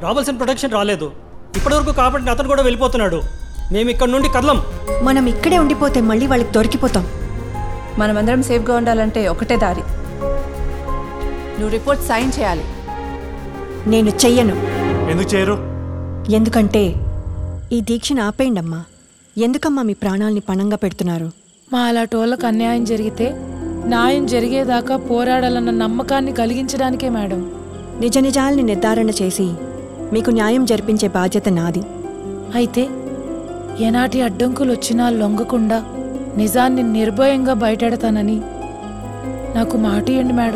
రావాల్సిన ప్రొటెక్షన్ రాలేదు ఇప్పటివరకు కాబట్టి అతను కూడా వెళ్ళిపోతున్నాడు మేము ఇక్కడ నుండి కదలం మనం ఇక్కడే ఉండిపోతే మళ్ళీ వాళ్ళకి దొరికిపోతాం మనమందరం సేఫ్గా ఉండాలంటే ఒకటే దారి నువ్వు రిపోర్ట్ సైన్ చేయాలి నేను చెయ్యను ఎందుకు చేయరు ఎందుకంటే ఈ దీక్షను ఆపేయండి అమ్మా ఎందుకమ్మా మీ ప్రాణాల్ని పణంగా పెడుతున్నారు మా అలాంటి వాళ్ళకు అన్యాయం జరిగితే న్యాయం జరిగేదాకా పోరాడాలన్న నమ్మకాన్ని కలిగించడానికే మేడం నిజ నిజాల్ని నిర్ధారణ చేసి మీకు న్యాయం జరిపించే బాధ్యత నాది అయితే ఎనాటి అడ్డంకులు వచ్చినా లొంగకుండా నిజాన్ని నిర్భయంగా బయటెడతానని నాకు మాట ఇవ్వండి మేడం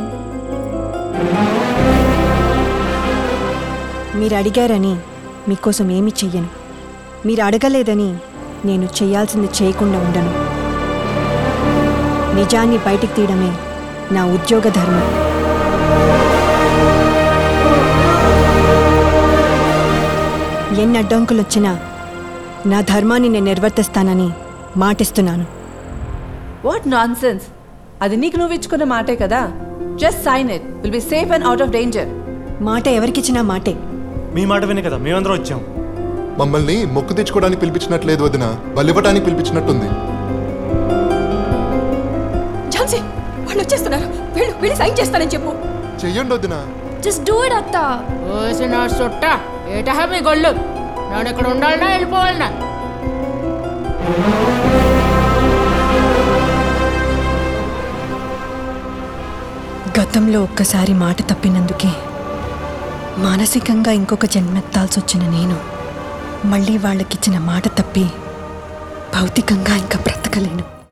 మీరు అడిగారని మీకోసం ఏమీ చెయ్యను మీరు అడగలేదని నేను చేయాల్సింది చేయకుండా ఉండను నిజాన్ని బయటికి తీయడమే నా ఉద్యోగ ధర్మం ఎన్ని అడ్డంకులు వచ్చినా నా ధర్మాన్ని నేను నిర్వర్తిస్తానని మాటిస్తున్నాను వాట్ నాన్ సెన్స్ అది నీకు నువ్వు ఇచ్చుకున్న మాటే కదా just sign it will be safe and out of danger మాట ఎవరికిచ్చినా మాటే మీ మాట వినే కదా మేమందరం వచ్చాం మమ్మల్ని మొక్కు తెచ్చుకోవడానికి పిలిపించినట్లేదు వదిన బలివ్వటానికి పిలిపించినట్టుంది ఝాన్సీ వాళ్ళు వచ్చేస్తున్నారు వీళ్ళు వీళ్ళు సైన్ చేస్తానని చెప్పు చెయ్యండి వదిన జస్ట్ డూ ఇట్ అత్త ఓసిన సుట్ట ఏటహ మీ గొల్లు నేను ఇక్కడ ఉండాలనా వెళ్ళిపోవాలనా గతంలో ఒక్కసారి మాట తప్పినందుకే మానసికంగా ఇంకొక జన్మెత్తాల్సి వచ్చిన నేను మళ్ళీ వాళ్ళకిచ్చిన మాట తప్పి భౌతికంగా ఇంకా బ్రతకలేను